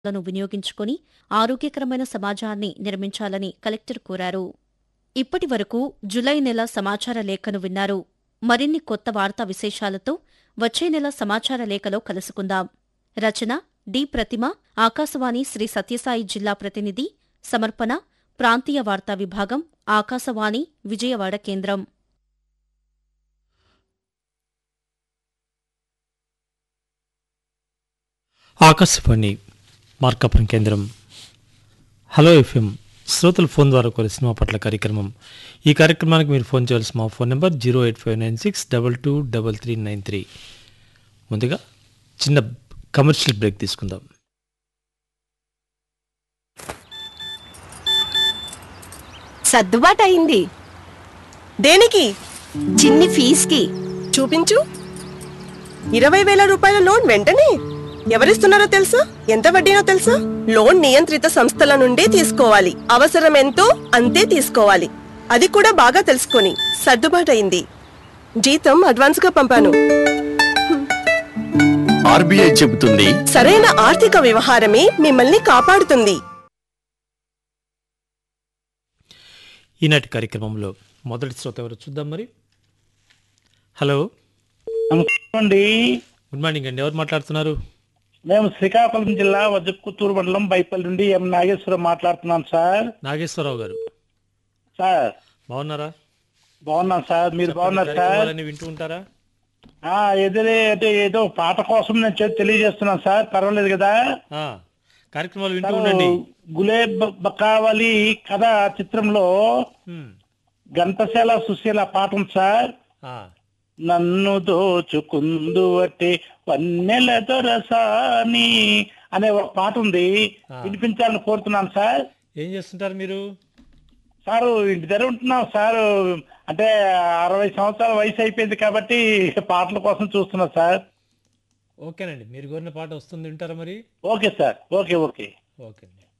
లను వినియోగించుకుని ఆరోగ్యకరమైన సమాజాన్ని నిర్మించాలని కలెక్టర్ కోరారు ఇప్పటి వరకు జులై నెల సమాచార లేఖను విన్నారు మరిన్ని కొత్త వార్తా విశేషాలతో వచ్చే నెల సమాచార లేఖలో కలుసుకుందాం రచన డి ప్రతిమ ఆకాశవాణి శ్రీ సత్యసాయి జిల్లా ప్రతినిధి సమర్పణ ప్రాంతీయ వార్తా విభాగం ఆకాశవాణి విజయవాడ కేంద్రం ఆకాశవాణి మార్కాపురం కేంద్రం హలో ఎఫ్ఎం శ్రోతల ఫోన్ ద్వారా కోరే సినిమా పట్ల కార్యక్రమం ఈ కార్యక్రమానికి మీరు ఫోన్ చేయాల్సిన మా phone number zero eight five nine six double two double three nine three ముందుగా చిన్న కమర్షియల్ బ్రేక్ తీసుకుందాం సర్దుబాటు అయింది దేనికి చిన్ని ఫీజుకి చూపించు ఇరవై వేల రూపాయల లోన్ వెంటనే ఎవరిస్తున్నారో తెలుసా ఎంత వడ్డీనో తెలుసా లోన్ నియంత్రిత సంస్థల నుండి తీసుకోవాలి అవసరం ఎంతో అంతే తీసుకోవాలి అది కూడా బాగా తెలుసుకొని సర్దుబాటయింది జీతం అడ్వాన్స్ గా పంపాను ఆర్బీఐ చెబుతుంది సరైన ఆర్థిక వ్యవహారమే మిమ్మల్ని కాపాడుతుంది ఈనాటి కార్యక్రమంలో మొదటి శ్రోత ఎవరు చూద్దాం మరి హలో నమస్కారం అండి గుడ్ మార్నింగ్ అండి ఎవరు మాట్లాడుతున్నారు మేము శ్రీకాకుళం జిల్లా వజకుత్తూరు మండలం బైపల్లి నుండి ఎం నాగేశ్వరం మాట్లాడుతున్నాను సార్ నాగేశ్వరరావు గారు సార్ బాగున్నారా బాగున్నాను సార్ మీరు బాగున్నారు సార్ కార్యక్రమాలన్నీ వింటూ ఉంటారా ఆ ఎదురే అంటే ఏదో పాట కోసం నేను చె- తెలియజేస్తున్నాను సార్ పర్వాలేదు కదా ఆ, కార్యక్రమాలు వింటూ సార్, ఉండండి గులేబ్ బకావలి కథ చిత్రంలో హ్మ్. ఘంటసాల సుశీల పాట ఉంది సార్ ఆ, నన్ను దోచుకుందు అంటే వన్నెల దొరసాని అనే ఒక పాట ఉంది ఆ. వినిపించాలని కోరుతున్నాను సార్ ఏం చేస్తుంటారు మీరు సారు ఇంటి దగ్గర ఉంటున్నాం సార్ అంటే అరవై సంవత్సరాల వయసు అయిపోయింది కాబట్టి పాటల కోసం చూస్తున్నా సార్ ఓకేనండి మీరు కోరిన పాట వస్తుంది వింటారా మరి okay sir okay okay okay అండి